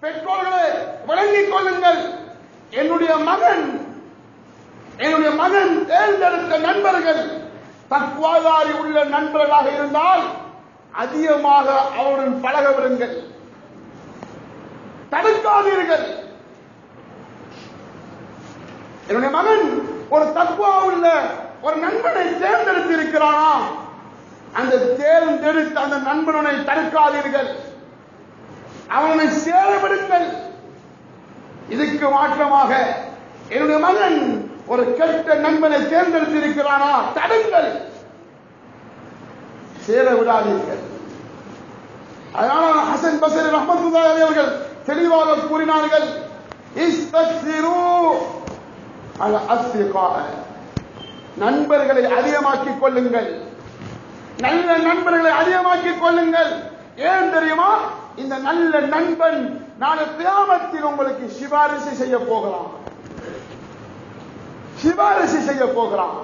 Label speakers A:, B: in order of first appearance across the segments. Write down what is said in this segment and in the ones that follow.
A: பெற்றோர்களே விளங்கிக் கொள்ளுங்கள் என்னுடைய மகன் என்னுடைய மகன் தேர்ந்தெடுத்த நண்பர்கள் தக்குவாதாரி உள்ள நண்பர்களாக இருந்தால் அதிகமாக அவருடன் பழக விடுங்கள் தடுக்காதீர்கள் என்னுடைய மகன் ஒரு தக்குவா உள்ள ஒரு நண்பனை தேர்ந்தெடுத்து இருக்கிறானா அந்த தேர்ந்தெடுத்த அந்த நண்பனை தடுக்காதீர்கள் அவனை சேர விடுங்கள் இதுக்கு மாற்றமாக என்னுடைய மகன் ஒரு கெட்ட நண்பனை தேர்ந்தெடுத்து இருக்கிறானா தடுங்கள் சேர விடாதீர்கள் அதனால ஹசன் பசரி ரஹமத்துல்லாஹி அவர்கள் தெளிவாக கூறினார்கள் இஸ்தக்சிரு அல் அஸ்திகா நண்பர்களை அதிகமாக்கிக் கொள்ளுங்கள் நல்ல நண்பர்களை அதிகமாக்கிக் கொள்ளுங்கள் ஏன் தெரியுமா இந்த நல்ல நண்பன் நாளை கியாமத்தில் உங்களுக்கு சிபாரிசு செய்ய போகிறான் சிபாரிசு செய்ய போகிறான்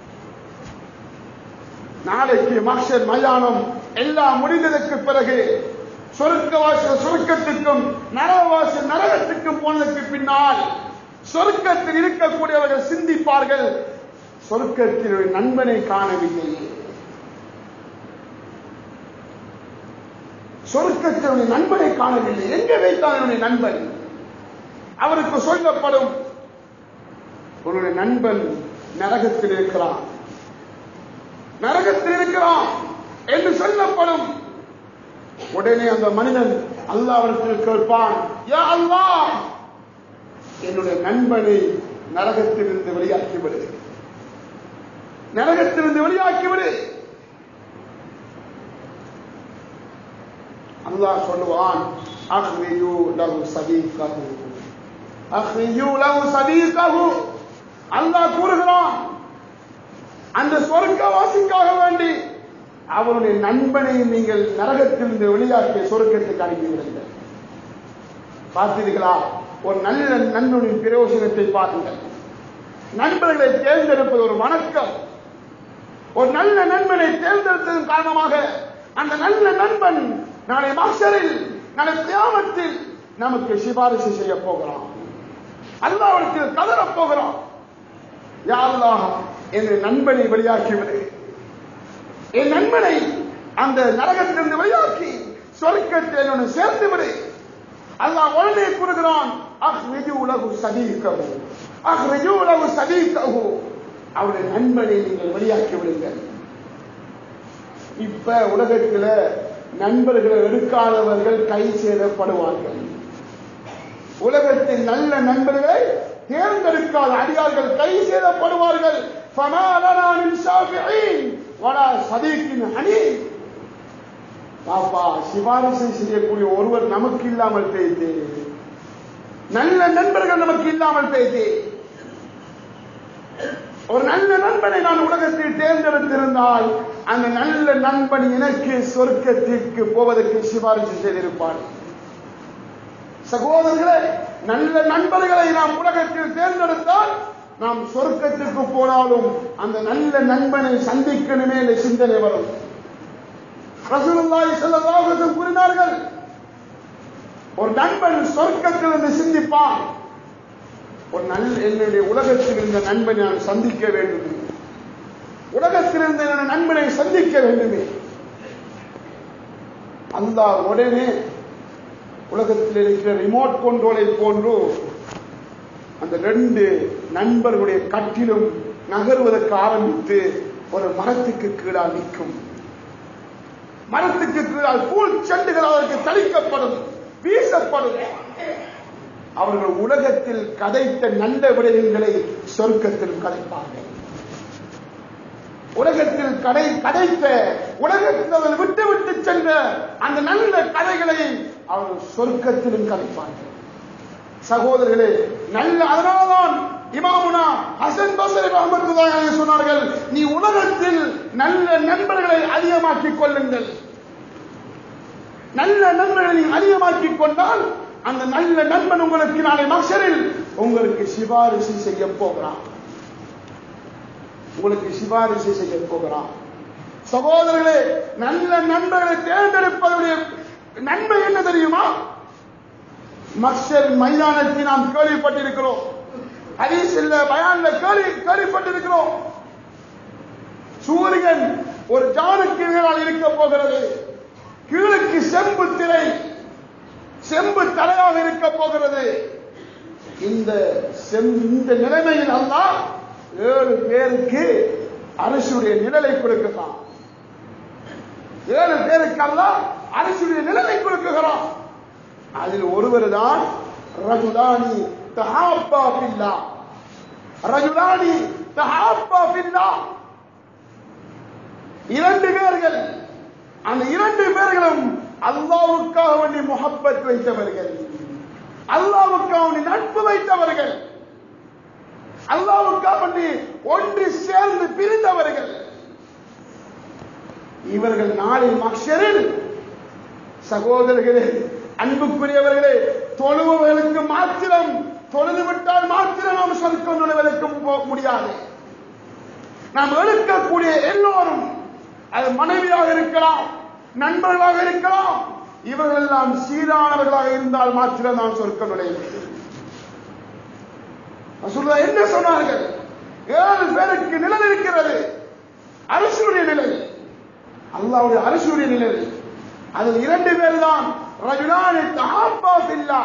A: நாளைக்கு மக்ஷர் மயானம் எல்லாம் முடிந்ததற்கு பிறகு சொர்க்கவாசல் சொர்க்கத்துக்கும் நரகவாசல் நரகத்துக்கும் போனதற்கு பின்னால் சொர்க்கத்தில் இருக்கக்கூடியவர்கள் சிந்திப்பார்கள் சொர்க்கத்தில் ஒரு நண்பனை காணவில்லை சொர்க்கத்தில் ஒரு நண்பனை காணவில்லை எங்கே வைத்தான் என்னுடைய நண்பன் அவருக்கு சொல்லப்படும் உன்னுடைய நண்பன் நரகத்தில் இருக்கிறான் நரகத்தில் இருக்கிறான் என்று சொல்லப்படும் உடனே அந்த மனிதன் அல்லாவிடத்தில் கேட்பான் யா அல்லாஹ் என்னுடைய நண்பனை நரகத்திலிருந்து வெளியாக்கி விடு நரகத்திலிருந்து வெளியாக்கி விடு அல்லாஹ் சொல்லுவான் அஹ்ரியூ லஹு சதீகஹு அஹ்ரியூ லஹு சதீகஹு அல்லாஹ் கூறுகிறான் அந்த சொர்க்கவாசிக்காக வேண்டி அவருடைய நண்பனை நீங்கள் நரகத்திலிருந்து வெளியாக்கிய சொர்க்கத்துக்கு அனுப்பிவிடுங்கள் பார்த்தீர்களா ஒரு நல்ல நண்பனின் பிரயோஜனத்தை பாருங்கள் நண்பர்களை தேர்ந்தெடுப்பது ஒரு வணக்கம் ஒரு நல்ல நண்பனை தேர்ந்தெடுத்ததன் காரணமாக அந்த நல்ல நண்பன் நாளை மாசரில் நாளை கியாமத்தில் நமக்கு சிபாரிசு செய்ய போகிறான் அல்லாவிடத்தில் கதறப் போகிறோம் யா அல்லாஹ் என் நண்பனை வெளியாக்கிவிடு என் நண்பனை அந்த நரகத்திலிருந்து வெளியாக்கி சொர்க்கத்தில் என்னோடு சேர்த்து விடு அல்லாஹ் உடனே கூறுகிறான் அஹ் நிஜு உலகு சதீகவு அஹ் நிஜு உலகு சதீகவு அவருடைய நண்பனை நீங்கள் வெளியாக்கி விடுங்கள் இப்ப உலகத்துல நண்பர்களை எடுக்காதவர்கள் கை சேதப்படுவார்கள் உலகத்தின் நல்ல நண்பர்களை தேர்ந்தெடுக்காத அடியார்கள் கை சேதப்படுவார்கள் فما لنا من شافعين ولا صديق حميم பாப்பா சிபாரிசு செய்யக்கூடிய ஒருவர் நமக்கு இல்லாமல் போயிட்டு நல்ல நண்பர்கள் நமக்கு இல்லாமல் போயிட்டு ஒரு நல்ல நண்பனை நான் உலகத்தில் தேர்ந்தெடுத்திருந்தால் அந்த நல்ல நண்பன் எனக்கு சொர்க்கத்திற்கு போவதற்கு சிபாரிசு செய்திருப்பான் சகோதரர்களே நல்ல நண்பர்களை நாம் உலகத்தில் தேர்ந்தெடுத்தால் நாம் சொர்க்கத்திற்கு போனாலும் அந்த நல்ல நண்பனை சந்திக்கணுமே என்ற சிந்தனை வரும் ரசூலுல்லாஹி ஸல்லல்லாஹு அலைஹி வஸல்லம் கூறினார்கள் ஒரு நண்பன் சொர்க்கத்தில் இருந்து சிந்திப்பான் ஒரு நல்ல என்னுடைய உலகத்தில் இருந்த நண்பனை நான் சந்திக்க வேண்டும் உலகத்தில் இருந்த என்னுடைய நண்பனை சந்திக்க வேண்டுமே அல்லாஹ் உடனே உலகத்தில் இருக்கிற ரிமோட் கண்ட்ரோலை போன்று அந்த ரெண்டு நண்பர்களுடைய கட்டிலும் நகர்வதற்கு ஆரம்பித்து ஒரு மரத்துக்கு கீழால் நிற்கும் மரத்துக்கு கீழால் பூல் செண்டுகள் அதற்கு தளிக்கப்படும் வீசப்படும் அவர்கள் உலகத்தில் கதைத்த நல்ல விடயங்களை சொர்க்கத்தில் கதைப்பார்கள் உலகத்தில் கடை கதைத்த உலகத்தில் அவர்கள் விட்டு விட்டு சென்ற அந்த நல்ல கதைகளை அவர்கள் சொர்க்கத்திலும் கதைப்பார்கள் சகோதரர்களே நல்ல அதனால்தான் இமாமுனா ஹசன் பசரி ரஹமத்துல்லாஹி சொன்னார்கள் நீ உலகத்தில் நல்ல நண்பர்களை அதிகமாக்கிக் கொள்ளுங்கள் நல்ல நண்பர்களை நீ அதிகமாக்கிக் கொண்டால் அந்த நல்ல நண்பன் உங்களுக்கு நாளை மக்சரில் உங்களுக்கு சிபாரிசு செய்ய போகிறான் உங்களுக்கு சிபாரிசு செய்ய போகிறான் சகோதரர்களே நல்ல நண்பர்களை தேர்ந்தெடுப்பதுடைய நன்மை என்ன தெரியுமா மக்சர் மைதானத்தை நாம் கேள்விப்பட்டிருக்கிறோம் ஹதீஸில் பயான்ல கேள்வி கேள்விப்பட்டிருக்கிறோம் சூரியன் ஒரு ஜானுக்கு மேலால் இருக்க போகிறது கீழுக்கு செம்பு திரை செம்பு தலையாக இருக்க போகிறது இந்த செம் இந்த நிலைமையில் அல்லாஹ் ஏழு பேருக்கு அரசுடைய நிழலை கொடுக்கிறான் ஏழு பேருக்கு அல்லாஹ் அரசுடைய நிழலை கொடுக்குகிறான் அதில் ஒருவர் தான் ரஜுலானி தஹாப்பா பில்லா ரஜுலானி தஹாப்பா பில்லா இரண்டு பேர்கள் அந்த இரண்டு பேர்களும் அல்லாவுக்காக வேண்டி முகப்பத் வைத்தவர்கள் அல்லாவுக்காக வேண்டி நட்பு வைத்தவர்கள் அல்லாவுக்காக வேண்டி ஒன்று சேர்ந்து பிரிந்தவர்கள் இவர்கள் நாளில் மக்ஷரில் சகோதரர்களே அன்புக்குரியவர்களே தொழுபவர்களுக்கு மாத்திரம் தொழுது விட்டால் மாத்திரம் நாம் சொர்க்கம் நுழைவதற்கு போக முடியாது நாம் எடுக்கக்கூடிய எல்லோரும் அது மனைவியாக இருக்கலாம் நண்பர்களாக இருக்கலாம் இவர்கள் எல்லாம் சீரானவர்களாக இருந்தால் மாத்திரம் நாம் சொர்க்கம் நுழைய முடியும் ரசூலுல்லாஹ் என்ன சொன்னார்கள் ஏழு பேருக்கு நிழல் இருக்கிறது அரசுடைய நிழல் அல்லாவுடைய அரசுடைய நிழல் அதில் இரண்டு பேர் தான் ரஜுலானி தஹாப்பா பில்லா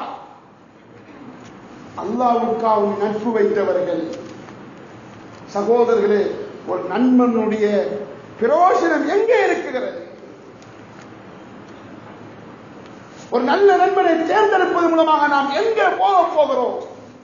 A: அல்லாவுக்காக நட்பு வைத்தவர்கள் சகோதரர்களே ஒரு நண்பனுடைய பிரயோஜனம் எங்கே இருக்கிறது ஒரு நல்ல நண்பனை தேர்ந்தெடுப்பது மூலமாக நாம் எங்கே போக போகிறோம்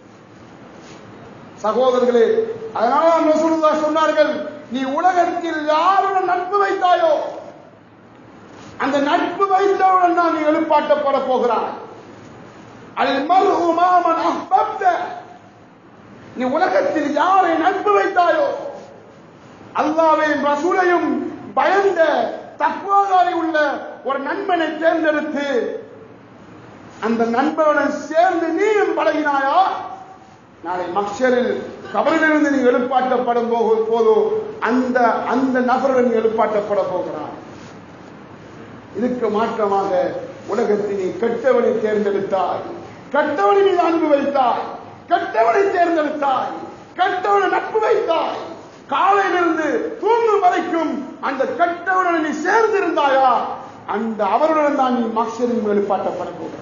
A: சகோதரர்களே அதனால ரசூலுல்லா சொன்னார்கள் நீ உலகத்தில் யாருடன் நட்பு வைத்தாயோ அந்த நட்பு வைத்தவுடன் தான் நீ எழுப்பாட்டப்பட போகிறாய் அதில் மருகுமாமன் அஹ்பப்த நீ உலகத்தில் யாரை நட்பு வைத்தாயோ அல்லாவையும் ரசூலையும் பயந்த தக்குவாதாரி உள்ள ஒரு நண்பனை தேர்ந்தெடுத்து அந்த நண்பனுடன் சேர்ந்து நீயும் பழகினாயா நாளை மக்ஷரில் கபரிலிருந்து நீ எழுப்பாட்டப்படும் போது போதோ அந்த அந்த நபருடன் நீ எழுப்பாட்டப்பட போகிறான் இதுக்கு மாற்றமாக உலகத்தில் நீ கெட்டவனை தேர்ந்தெடுத்தாய் கெட்டவனை நீ அன்பு வைத்தாய் கெட்டவனை தேர்ந்தெடுத்தாய் கெட்டவனை நட்பு வைத்தாய் காலையிலிருந்து தூங்கும் வரைக்கும் அந்த கெட்டவனுடன் நீ சேர்ந்திருந்தாயா அந்த அவருடன் தான் நீ மக்சரின் எழுப்பாட்டப்பட போகிறாய்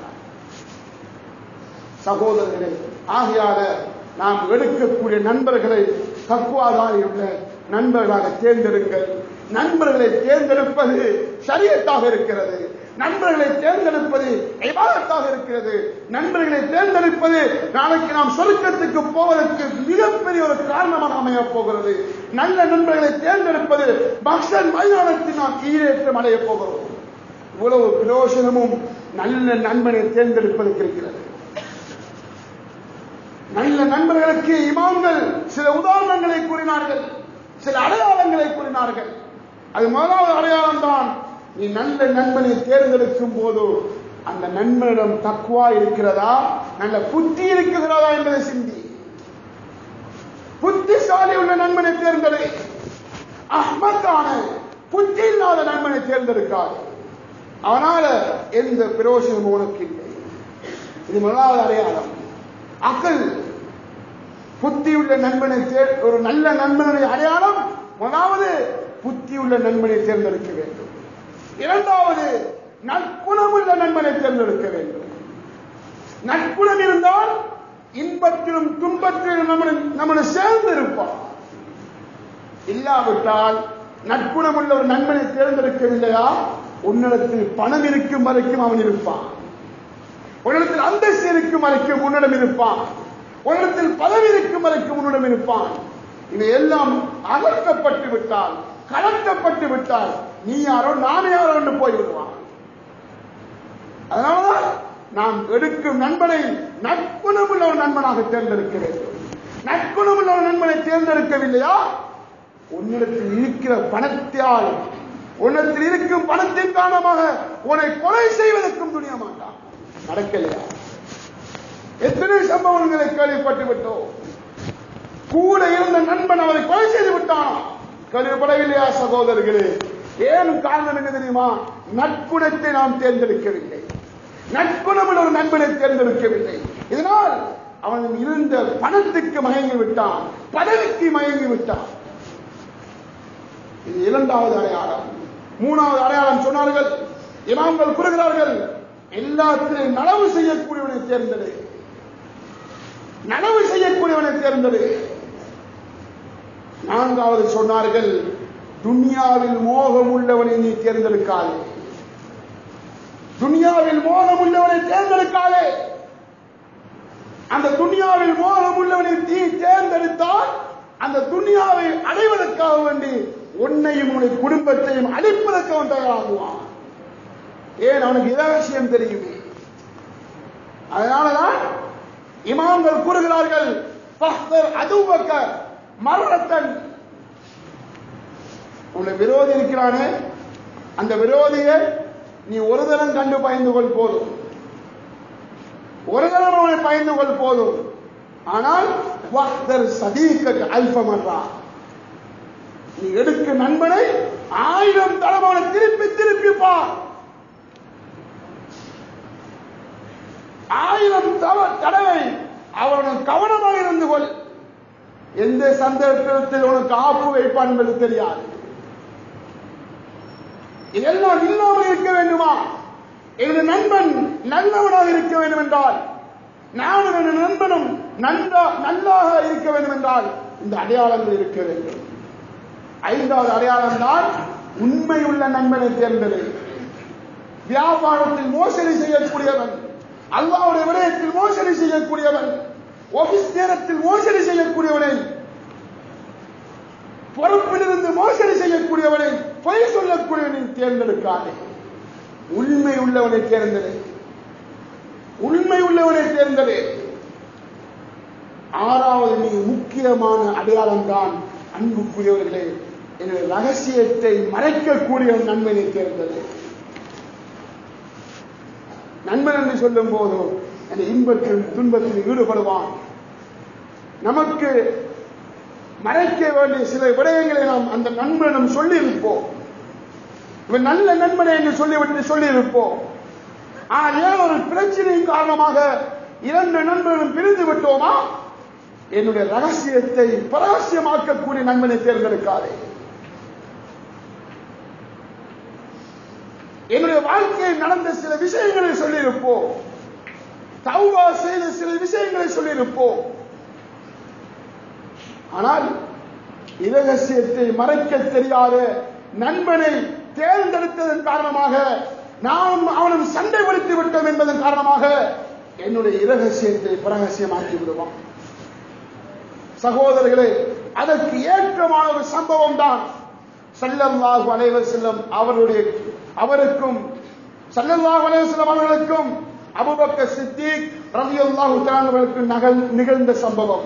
A: சகோதரர்களே ஆகையால நாம் எடுக்கக்கூடிய நண்பர்களை தக்குவாதாரியுள்ள நண்பர்களாக தேர்ந்தெடுங்கள் நண்பர்களை தேர்ந்தெடுப்பது சரியத்தாக இருக்கிறது நண்பர்களை தேர்ந்தெடுப்பது இபாதத்தாக இருக்கிறது நண்பர்களை தேர்ந்தெடுப்பது நாளைக்கு நாம் சொர்க்கத்துக்கு போவதற்கு மிகப்பெரிய ஒரு காரணமாக அமையப் போகிறது நல்ல நண்பர்களை தேர்ந்தெடுப்பது பக்ஷன் மைதானத்தில் நாம் ஈரேற்றம் அடையப் போகிறோம் இவ்வளவு பிரயோஜனமும் நல்ல நண்பனை தேர்ந்தெடுப்பதற்கு இருக்கிறது நல்ல நண்பர்களுக்கு இமாம்கள் சில உதாரணங்களை கூறினார்கள் சில அடையாளங்களை கூறினார்கள் அது முதலாவது அடையாளம் தான் நீ நல்ல நண்பனை தேர்ந்தெடுக்கும் போது அந்த நண்பனிடம் தக்குவா இருக்கிறதா நல்ல புத்தி இருக்கிறதா என்பதை சிந்தி புத்திசாலி உள்ள நண்பனை தேர்ந்தெடு அஹ்மத்தான புத்தி இல்லாத நண்பனை தேர்ந்தெடுக்காது அவனால எந்த பிரயோஜனமும் உனக்கு இல்லை இது முதலாவது அடையாளம் அக்கல் புத்தியுள்ள நண்பனை தேர் ஒரு நல்ல நண்பனுடைய அடையாளம் முதலாவது புத்தியுள்ள நண்பனை தேர்ந்தெடுக்க வேண்டும் இரண்டாவது நற்குணமுள்ள நண்பனை தேர்ந்தெடுக்க வேண்டும் நற்குணம் இருந்தால் இன்பத்திலும் துன்பத்திலும் நம்மளை நம்மளை சேர்ந்து இருப்பான் இல்லாவிட்டால் நற்குணமுள்ள ஒரு நண்பனை தேர்ந்தெடுக்கவில்லையா உன்னிடத்தில் பணம் இருக்கும் வரைக்கும் அவன் இருப்பான் உன்னிடத்தில் அந்தஸ்து இருக்கும் வரைக்கும் உன்னிடம் இருப்பான் உன்னிடத்தில் பதவி இருக்கும் வரைக்கும் உன்னிடம் இருப்பான் இவை எல்லாம் அகற்றப்பட்டு விட்டால் கலக்கப்பட்டு விட்டால் நீ யாரோ நான் யாரோ என்று போய்விடுவான் அதனாலதான் நாம் எடுக்கும் நண்பனை நற்குணமுள்ள ஒரு நண்பனாக தேர்ந்தெடுக்க வேண்டும் நற்குணமுள்ள ஒரு நண்பனை தேர்ந்தெடுக்கவில்லையா உன்னிடத்தில் இருக்கிற பணத்தால் உன்னிடத்தில் இருக்கும் பணத்தின் காரணமாக உன்னை கொலை செய்வதற்கும் துணிய மாட்டான் நடக்கலையா எத்தனை சம்பவங்களை கேள்விப்பட்டு விட்டோம் கூட இருந்த நண்பன் அவரை கொலை செய்து விட்டான் கேள்விப்படவில்லையா சகோதரர்களே ஏன் காரணம் என்ன தெரியுமா நற்குணத்தை நாம் தேர்ந்தெடுக்கவில்லை நற்குணமுள்ள ஒரு நண்பனை தேர்ந்தெடுக்கவில்லை இதனால் அவன் இருந்த பணத்துக்கு மயங்கி விட்டான் பதவிக்கு மயங்கி விட்டான் இது இரண்டாவது அடையாளம் மூணாவது அடையாளம் சொன்னார்கள் இமாம்கள் கூறுகிறார்கள் எல்லாத்திலும் நனவு செய்யக்கூடியவனை தேர்ந்தெடு நனவு செய்யக்கூடியவனை தேர்ந்தெடு நான்காவது சொன்னார்கள் துனியாவில் மோகம் உள்ளவனை நீ தேர்ந்தெடுக்காதே துனியாவில் மோகம் உள்ளவனை தேர்ந்தெடுக்காதே அந்த துனியாவில் மோகம் உள்ளவனை நீ தேர்ந்தெடுத்தால் அந்த துனியாவை அடைவதற்காக வேண்டி உன்னையும் உன்னுடைய குடும்பத்தையும் அழிப்பதற்கு அவன் தயாராகுவான் ஏன் அவனுக்கு இரகசியம் தெரியுமே அதனாலதான் இமாம்கள் கூறுகிறார்கள் ஃபஹ்தர் அதுவக்க மரணத்தன் உன்னை விரோதி இருக்கிறானே அந்த விரோதியை நீ ஒரு தரம் கண்டு பயந்து கொள் போதும் ஒரு தரம் அவனை பயந்து கொள் போதும் ஆனால் வஹ்தர் சதீக்க அல்பமன்றா நீ எடுக்க நண்பனை ஆயிரம் தடவை அவனை திருப்பி திருப்பி பார் ஆயிரம் தவ- தடவை அவனுடன் கவனமாக இருந்து கொள் எந்த சந்தர்ப்பத்தில் உனக்கு ஆப்பு வைப்பான் என்பது தெரியாது இதெல்லாம் இல்லாமல் இருக்க வேண்டுமா எனது நண்பன் நல்லவனாக இருக்க வேண்டும் என்றால் நானும் எனது நண்பனும் நன்றா நல்லாக இருக்க வேண்டும் என்றால் இந்த அடையாளங்கள் இருக்க வேண்டும் ஐந்தாவது அடையாளம் தான் உண்மையுள்ள நண்பனை தேர்ந்தது வியாபாரத்தில் மோசடி செய்யக்கூடியவன் அல்லாவுடைய விடயத்தில் மோசடி செய்யக்கூடியவன் ஆபீஸ் நேரத்தில் மோசடி செய்யக்கூடியவனை பொறுப்பிலிருந்து மோசடி செய்யக்கூடியவனை பொய் சொல்லக்கூடியவனை தேர்ந்தெடுக்காதே உண்மை உள்ளவனை தேர்ந்தெடு உண்மை உள்ளவனை தேர்ந்தெடு ஆறாவது மிக முக்கியமான அடையாளம் தான் அன்புக்குரியவர்களே என்னுடைய ரகசியத்தை மறைக்கக்கூடிய ஒரு நன்மையை தேர்ந்தது நண்பன் என்று சொல்லும் போது அந்த இன்பத்தில் துன்பத்தில் ஈடுபடுவான் நமக்கு மறைக்க வேண்டிய சில விடயங்களை நாம் அந்த நண்பனிடம் சொல்லி இருப்போம் இவன் நல்ல நண்பனை என்று சொல்லிவிட்டு சொல்லி இருப்போம் ஆனால் ஏன் ஒரு பிரச்சனையின் காரணமாக இரண்டு நண்பர்களும் பிரிந்து விட்டோமா என்னுடைய ரகசியத்தை பரவசியமாக்கக்கூடிய நண்பனை தேர்ந்தெடுக்காதே என்னுடைய வாழ்க்கையில் நடந்த சில விஷயங்களை சொல்லியிருப்போம் தௌபா செய்த சில விஷயங்களை சொல்லியிருப்போம் ஆனால் இரகசியத்தை மறைக்க தெரியாத நண்பனை தேர்ந்தெடுத்ததன் காரணமாக நாம் அவனும் சண்டை படுத்தி விட்டோம் என்பதன் காரணமாக என்னுடைய இரகசியத்தை பிரகசியமாக்கி விடுவான் சகோதரர்களே அதற்கு ஏற்றமான ஒரு சம்பவம் தான் சல்லல்லாஹு அலைவர் செல்லம் அவருடைய அவருக்கும் சல்லல்லாஹு அலைவர் செல்லம் அவர்களுக்கும் அபுபக்கர் சித்திக் ரலியல்லாஹு தஆலா அவர்களுக்கு நகல் நிகழ்ந்த சம்பவம்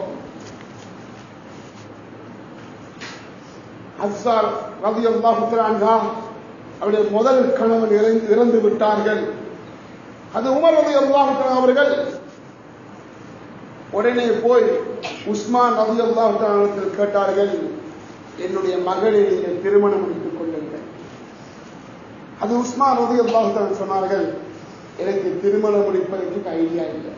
A: அஸ்ஸார் ரலியல்லாஹு தஆலா அவருடைய முதல் கணவன் இறந்து- இறந்து விட்டார்கள் அது உமர் ரலியல்லாஹு தஆலா அவர்கள் உடனே போய் உஸ்மான் ரலியல்லாஹு தஆலா அவர்கள் கேட்டார்கள் என்னுடைய மகளை நீங்கள் திருமணம் முடித்துக் கொள்ளுங்கள் அது உஸ்மான் ரலியல்லாஹு தஆலா சொன்னார்கள் எனக்கு திருமணம் முடிப்பதற்கு ஐடியா இல்லை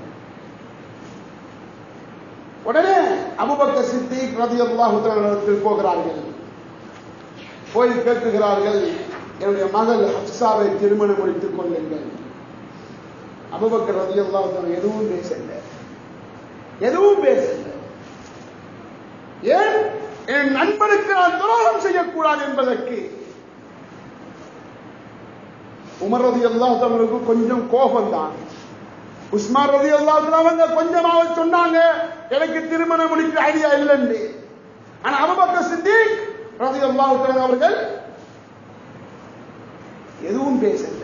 A: உடனே அபுபக்கர் சித்திக் ரலியல்லாஹு தஆலா இடத்தில் போகிறார்கள் போய் கேட்கிறார்கள் என்னுடைய மகள் ஹப்சாவை திருமணம் முடித்துக் கொள்ளுங்கள் அபுபக்கர் ரலியல்லாஹு தஆலா எதுவும் பேசல எதுவும் பேசல ஏன் என் நண்பனுக்கு நான் துரோகம் செய்யக்கூடாது என்பதற்கு உமர் ரதி அல்லாஹ் கொஞ்சம் கோபம் தான் உஸ்மான் ரதி அல்லாஹ் அவங்க கொஞ்சமாவது சொன்னாங்க எனக்கு திருமணம் முடிக்கிற ஐடியா இல்லைன்னு ஆனா அபுபக்கர் சித்திக் ரதி அல்லாஹ் அவர்கள் எதுவும் பேசல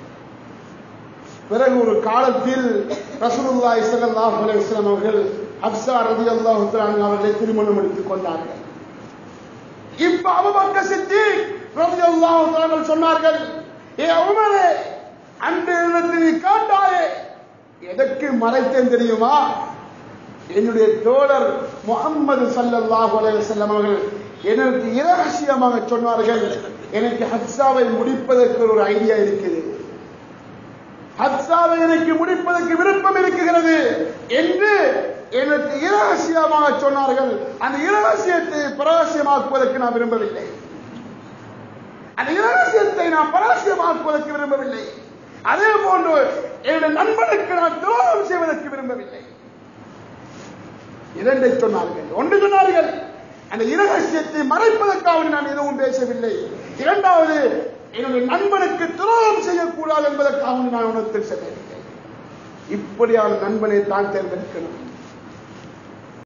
A: பிறகு ஒரு காலத்தில் ரசூலுல்லாஹி ஸல்லல்லாஹு அலைஹி வஸல்லம் அவர்கள் ஹப்ஸா ரலியல்லாஹு தஆலா அவர்களை திருமணம் எடுத்துக் கொண்டார்கள் இப்ப அபூபக்கர் சித்திக் ரலியல்லாஹு தஆலா சொன்னார்கள் ஏ உமரே அன்று இடத்தில் நீ காட்டாயே எதற்கு மறைத்தேன் தெரியுமா என்னுடைய தோழர் முகம்மது ஸல்லல்லாஹு அலைஹி வஸல்லம் அவர்கள் எனக்கு இரகசியமாக சொன்னார்கள் எனக்கு ஹப்ஸாவை முடிப்பதற்கு ஒரு ஐடியா இருக்குது ஹத்சாவை எனக்கு முடிப்பதற்கு விருப்பம் இருக்குகிறது என்று எனக்கு இரகசியமாக சொன்னார்கள் அந்த இரகசியத்தை பராசியமாக்குவதற்கு நான் விரும்பவில்லை அந்த இரகசியத்தை நான் பராசியமாக்குவதற்கு விரும்பவில்லை அதே போன்று என்னுடைய நண்பனுக்கு நான் துரோகம் செய்வதற்கு விரும்பவில்லை இரண்டை சொன்னார்கள் ஒன்று சொன்னார்கள் அந்த இரகசியத்தை மறைப்பதற்காக நான் எதுவும் பேசவில்லை இரண்டாவது என்னுடைய நண்பனுக்கு துரோகம் செய்யக்கூடாது என்பதற்காக நான் உணர்த்தில் செல்லவில்லை இப்படியான நண்பனை தான் தேர்ந்தெடுக்கணும்